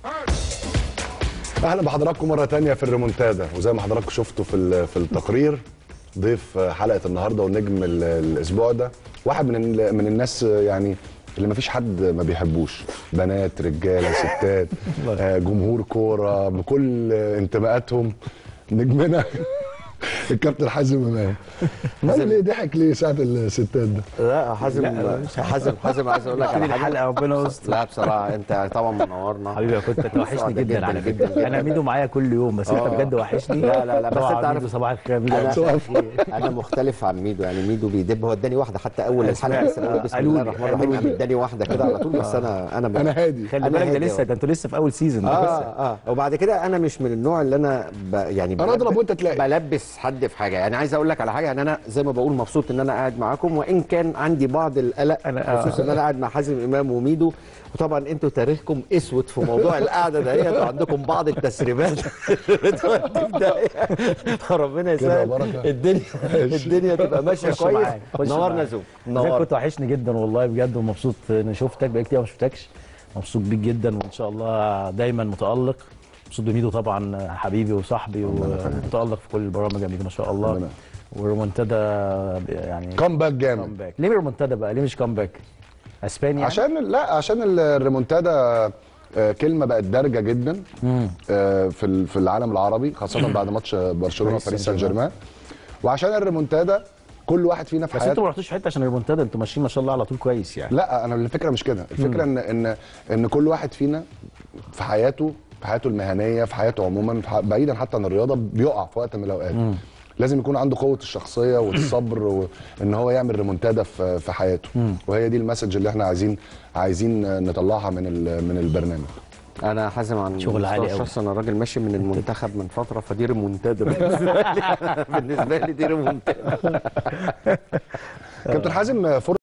اهلا بحضراتكم مره تانية في الريمونتادا وزي ما حضراتكم شفتوا في ال- في التقرير ضيف حلقه النهارده ونجم ال- الاسبوع ده واحد من ال- من الناس يعني اللي ما فيش حد ما بيحبوش بنات رجاله ستات آه، جمهور كوره بكل انتماءاتهم نجمنا الكابتن حازم امام ماله ليه ضحك ليه ساعه الستات ده لا حازم حازم حازم عايز اقول لك طول على حاجه الحلقه ربنا يستر لا بصراحه انت طبعا منورنا حبيبي يا كنت انت وحشني سعداء جدا على جداً فكره انا ميدو معايا كل يوم بس انت آه. بجد وحشني لا، لا، لا، بس طبعاً أنت عارف- ميدو صباح الخير ميدو انا صباح الخير انا مختلف عن ميدو يعني ميدو بيدب هو اداني واحده حتى اول الحلقه سمعت. بس أنا بقول بسم قالوا الله لي، الرحمن الرحيم قالوا لي. قام اداني واحده كده على طول بس انا انا انا هادي خلي أنا بالك ده هادي لسه أهو. ده انتوا لسه في اول سيزون اه ده اه وبعد كده انا مش من النوع اللي انا ب يعني أنا أضرب بلب- وأنت تلاقي. بلبس حد في حاجه يعني عايز اقول لك على حاجه يعني انا زي ما بقول مبسوط ان انا قاعد معاكم وان كان عندي بعض القلق أنا- آه. خصوصا ان انا قاعد مع حازم امام وميدو وطبعا انتوا تاريخكم اسود في موضوع القعده دهيت وعندكم بعض التسريبات اللي بتودي في داهيه فربنا كده يا يسهل بركة. الدنيا الدنيا تبقى ماشيه خش كويس معاك، خش نورنا معاك. زوم زي نورنا كنت وحشني جدا والله بجد ومبسوط اني شفتك بقالي كتير ما شفتكش مبسوط بيك جدا وان شاء الله دايما متالق مبسوط بميدو طبعا حبيبي وصاحبي ومتالق في كل البرامج يا ميدو ما شاء الله ربنا. وريمونتادا يعني كومباك جامد كومباك ليه ريمونتادا بقى ليه مش كومباك اسباني يعني؟ عشان لا عشان الريمونتادا آه، كلمه بقت دارجه جدا آه، في ال- في العالم العربي خاصه بعد ماتش برشلونه باريس وباريس سان سان جيرمان وعشان الريمونتادا كل واحد فينا في بس انتوا ما حياته رحتوش في حته عشان الريمونتادا انتوا ماشيين ما شاء الله على طول كويس يعني لا انا الفكره مش كده الفكره ان ان ان كل واحد فينا في حياته في حياته المهنيه في حياته عموما في ح- بعيدا حتى عن الرياضه بيقع في وقت من الاوقات لازم يكون عنده قوه الشخصيه والصبر وان هو يعمل ريمونتادا في في حياته وهي دي المسج اللي احنا عايزين عايزين نطلعها من ال- من البرنامج انا حازم عن شغل مستوى عالي قوي. الشخصي انا راجل ماشي من المنتخب من فتره فدي ريمونتادا بالنسبه لي بالنسبه لي دي ريمونتادا كابتن حازم فرصه